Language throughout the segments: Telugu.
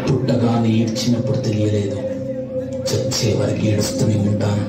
పుట్టగానే ఏడ్చినప్పుడు తెలియలేదు చచ్చే వరకు ఏడుస్తూనే ఉంటాను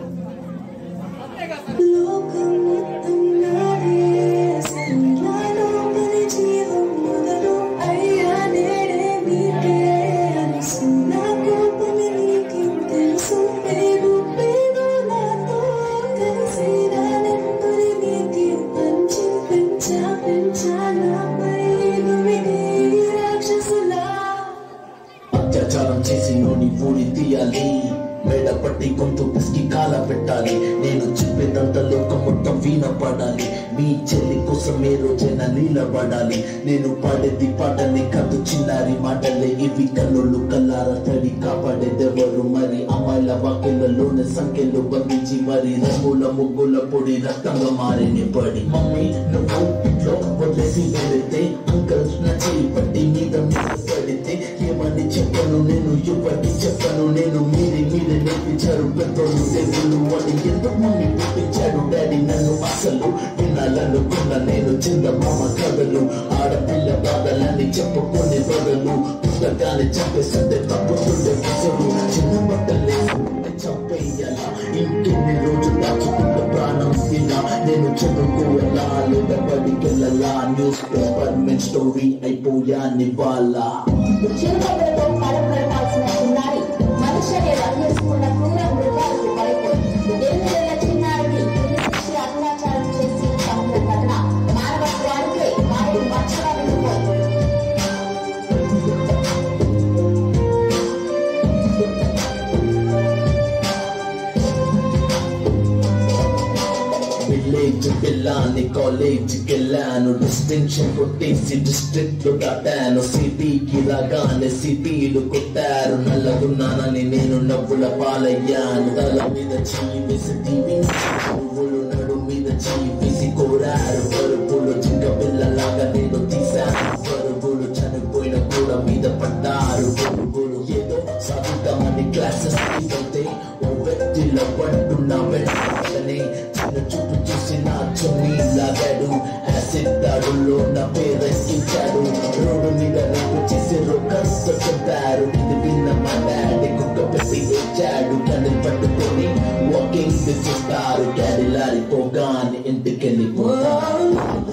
లోకం మొత్తం నాదే సంఖ్యలో పని జీవం మొదలు అయ్యా నేడే మీకే అనుసు నాకు పని నీకేం తెలుసు పేరు పేరు నాతో కలిసి రానెప్పుడు నీకే పంచి పెంచా పెంచా నాపై నువ్విదే రాక్షసులా అత్యాచారం చేసి నోని ఊడి తీయాలి మెడ పట్టి గొంతు పిసికి కాల పెట్టాలి నేను చెప్పేదంత లోకం మొత్తం వీణ పడాలి మీ చెల్లి కోసం ఏ రోజైనా నీలబడాలి నేను పాడేది పాటలే కాదు చిన్నారి మాటలే ఇవి కన్నులు కల్లార తడి కాపాడేదెవరు మరి అమ్మాయిల వాక్యలలోనే సంఖ్యలు బంధించి మరి రంగుల ముగ్గుల పొడి రక్తంగా మారిని పడి మమ్మీ నువ్వు ఇంట్లో వదిలేసి వెళితే అంకల్ నా చేయి పట్టి మీద మీద పడితే ఏమని చెప్పను నేను ఎవరికి చెప్పను నేను మీరే మీరే నేర్పించారు పెద్దోళ్ళు దేవుళ్ళు అని ఎందుకు మమ్మీ పుట్టించాడు డాడీ నన్ను అసలు వినాలనుకున్న నేను చందమామ కథలు ఆడపిల్ల బాధలని చెప్పుకునే బదులు పుస్తకాన్ని చంపేస్తుంటే తప్పుతుండే ముసలు చిన్న బట్టలే చంపేయాలా ఇంకెన్ని రోజులు దాచుకుంట ప్రాణం ఇలా నేను చదువుకోవాలా లేదా బడికెళ్ళాలా న్యూస్ పేపర్ మెన్ స్టోరీ అయిపోయా నివాలా చిరునవ్వులతో కాలం గడపాల్సిన చిన్నారి మనుష్యనే వదిలేసుకున్న క్రూర మృగాలకు బలైపోయి ఎనిమిదేళ్ల చిన్నారిని శిక్ష అత్యాచారం చేసి చంపిన ఘటన మానవత్వానికే మాయలు మచ్చగా వెళ్ళిపోయింది విలేజ్ పిల్లాని కాలేజ్ కెళ్ళాను డిస్టింక్షన్ కొట్టేసి డిస్ట్రిక్ట్ లో దాటాను సిటీకి రాగానే సిటీలు కొట్టారు నల్లగున్నానని నేను నవ్వుల పాలయ్యాను తల మీద చీవేసి టీవీ పువ్వులు నడు మీద చీవేసి కోరారు పరుపులు జింక పిల్లలాగా నేను తీశాను పరుగులు చనిపోయిన కూడా మీద పడ్డారు పరుగులు ఏదో సాగుతామని క్లాసెస్ వెళ్తే ఓ వ్యక్తిలో పట్టున్న వెంటనే చిన్న చుట్టూ చూసి నా చున్నీ లాగాడు యాసిడ్ దాడుల్లో నా పేరెక్కించాడు రోడ్డు మీద రేపు చేసి రొక్కస్త చెప్పారు ఇది విన్న మా డాడీ కుక్క పెట్టి ఇచ్చాడు కళ్ళు పట్టుకొని వాకింగ్ చేస్తారు డాడీ లారిపోగానే ఇంటికి వెళ్ళిపోతారు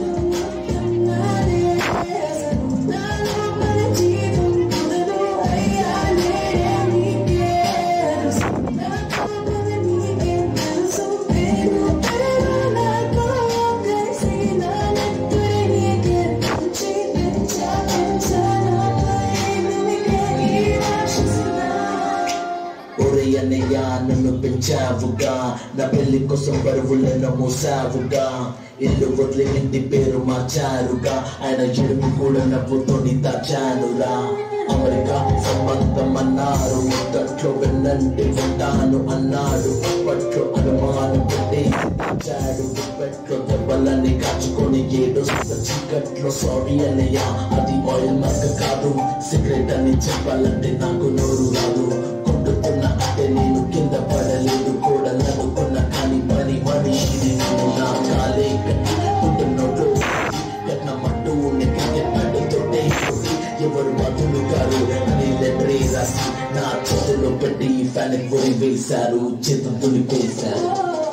ఒరే అన్నయ్య నన్ను పెంచావుగా నా పెళ్లి కోసం బరువులను మోసావుగా ఇల్లు వదిలి ఇంటి పేరు మార్చారుగా ఆయన ఎడుపు కూడా నవ్వుతోని దాచానురా అమెరికా సంబంధం అన్నారు మొదట్లో వెన్నంటి ఉంటాను అన్నాడు అప్పట్లో అనుమానం పెట్టి దాచాడు గుప్పెట్లో దెబ్బలని కాచుకొని ఏడు చీకట్లో సారీ అన్నయ్య అది ఆయిల్ మస్క్ కాదు సిగరెట్ అని చెప్పాలంటే నాకు నోరు రాదు కొట్టుకున్న అంటే నేను కింద పడలేదు కూడా నవ్వుకున్న కానీ పని మనిషిని నేను నా కాలే పుట్టినోడు కట్నమంటూ క్రికెట్ ఆడుతుంటే ఎవరు బతులు కారు అని లెటరే రాసి నా చేతిలో పెట్టి ఫ్యాన్ పొరి వేశారు చేతులు దులిపేశారు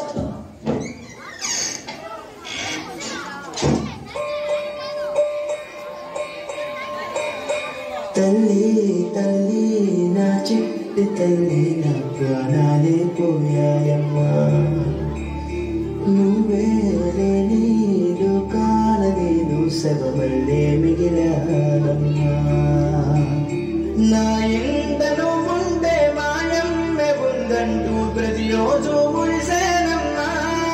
తల్లి తల్లి నా చిట్టి తల్లి నా ప్రాణాలే పోయాయమ్మా నువ్వే లేని లోకాల నేను శవమల్లే మిగిలానమ్మా నా ఎంట నువ్వుంటే మాయమ్మె ఉందంటూ ప్రతిరోజు మురిసేనమ్మా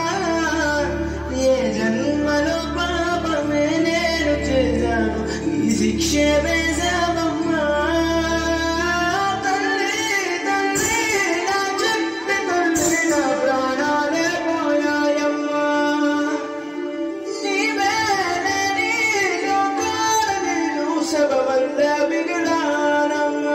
ఏ జన్మలో పాపమే నేను చేశాను ఈ శిక్షే వేశావమ్మా తల్లి తల్లి నా చెట్టు తల్లి నా ప్రాణాలే పోయాయమ్మా నీవే లేని లోకాల నేను శవమల్ల మిగిలానమ్మా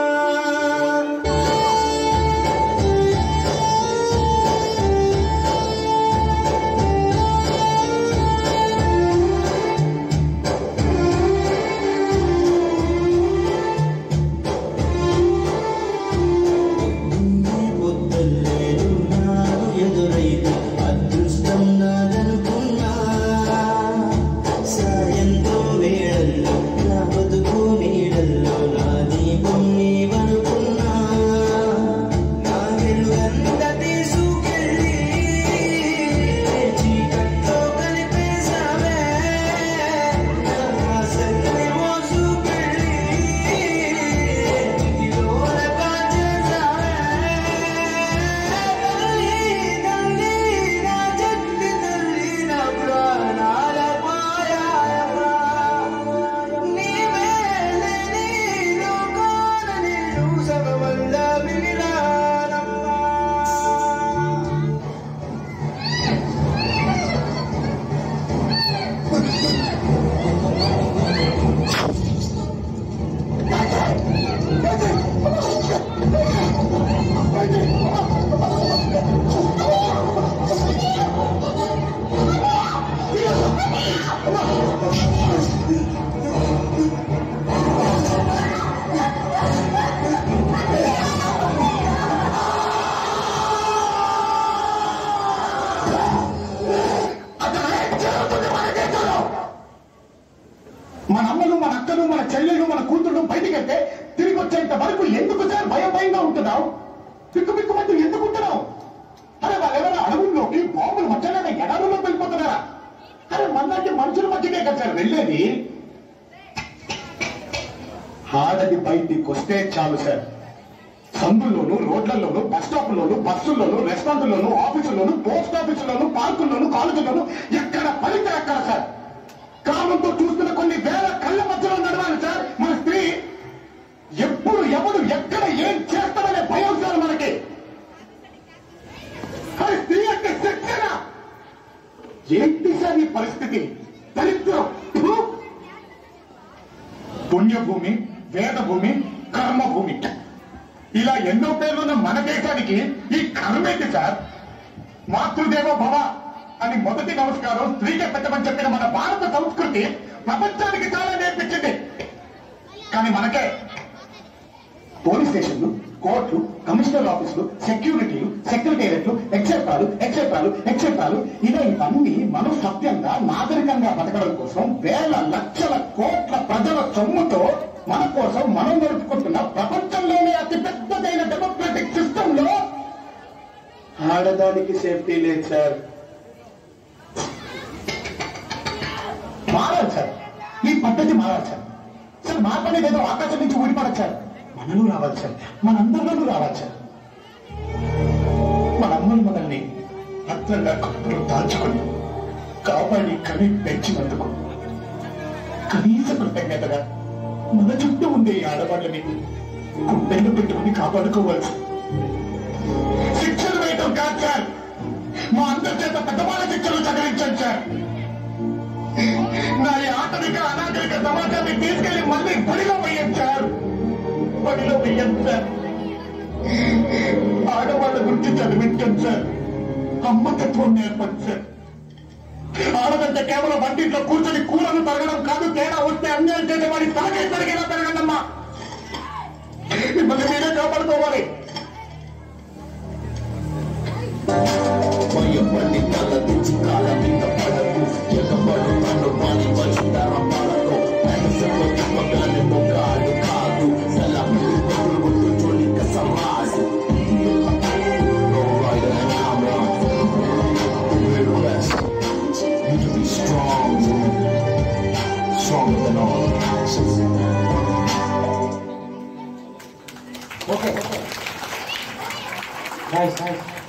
చెల్లెలు మన కూతుళ్ళు బయటికి వెళ్తే తిరిగి వచ్చేంత వరకు ఎందుకు సార్ భయం భయంగా ఉంటున్నావు పిక్కు పిక్కు మధ్య ఎందుకు ఉంటున్నావు అరే వాళ్ళెవరో అడవుల్లోకి బాంబులు మధ్యలోనే ఎడారులోకి వెళ్ళిపోతున్నారా అరే మనలాంటి మనుషుల మధ్యకే కదా సార్ వెళ్ళేది ఆడది బయటికి వస్తే చాలు సార్ సందుల్లోను రోడ్లలోను బస్ స్టాప్లోను బస్సుల్లోను రెస్టారెంట్లోను ఆఫీసుల్లోను పోస్ట్ ఆఫీసుల్లోను పార్కుల్లోను కాలేజీల్లోను ఎక్కడ పడితే అక్కడ సార్ కామంతో చూస్తున్న కొన్ని వేల కళ్ళ మధ్యలో నడవాలి సార్ మన స్త్రీ ఎప్పుడు ఎవడు ఎక్కడ ఏం చేస్తామనే భయం సార్ మనకి అది స్త్రీ అంటే శిక్షణ ఏంటి సార్ ఈ పరిస్థితి దరిద్రం ఫు! పుణ్యభూమి వేదభూమి కర్మభూమి ఇలా ఎన్నో పేర్లున్న మన దేశానికి ఈ కర్మేంటి సార్ మాతృదేవో భవ అని మొదటి నమస్కారం స్త్రీకే పెట్టమని చెప్పిన మన భారత సంస్కృతి ప్రపంచానికి చాలా నేర్పించింది కానీ మనకే పోలీస్ స్టేషన్లు కోర్టులు కమిషనర్ ఆఫీసులు సెక్యూరిటీలు సెక్రటేరియట్లు ఎక్సెట్రాలు ఎక్సెట్రాలు ఎక్సెట్రాలు ఇలా ఇవన్నీ మనం సత్యంగా నాగరికంగా బతకడం కోసం వేల లక్షల కోట్ల ప్రజల సొమ్ముతో మన కోసం మనం నడుపుకుంటున్న ప్రపంచంలోనే అతి పెద్దదైన డెమోక్రటిక్ సిస్టమ్ లో ఆడదానికి సేఫ్టీ లేదు సార్ మారాలి సార్ ఈ పద్ధతి మారాలి సార్ సార్ మార్పు అనేది ఏదో ఆకాశం నుంచి ఊడిపడదు సార్ మనలో రావాలి సార్ మనందరిలోనూ రావాలి సార్ మన అమ్మలు మనల్ని భద్రంగా కప్పులో దాచుకొని కాపాడి కని పెంచినందుకు కనీస కృతజ్ఞతగా మన చుట్టూ ఉండే ఈ ఆడవాళ్ళని గుండెలు పెట్టుకుని కాపాడుకోవాలి శిక్షలు వేయటం కాదు సార్ మా అందరి చేత పెద్దవాళ్ళ శిక్షలు చదివించండి సార్ నా ఈ ఆటవిక అనాగరిక సమాజాన్ని తీసుకెళ్లి మళ్ళీ బడిలో వేయండి సార్ బడిలో వేయండి సార్ ఆడవాళ్ళ గురించి చదివించండి సార్ అమ్మకత్వం నేర్పండి సార్ ఆడదంటే కేవలం వంటింట్లో కూర్చొని కూరలు తరగడం కాదు తేడా వస్తే అన్యాయం చేసే వాడి తలకే తరిగేలా పెరగండమ్మా మిమ్మల్ని మీరే కాపాడుకోవాలి భయపడి తల తెచ్చి కాల మీద పడకు ఎగబడు నన్ను వాణి వచిందరం పడకు మనసులో తిప్పగానే మొగాడు కాదు సలహు బదులు గుర్తు చోలిక సమాడు No rider and I'm wrong. We're blessed. You to be strong. Stronger than all. Okay nice nice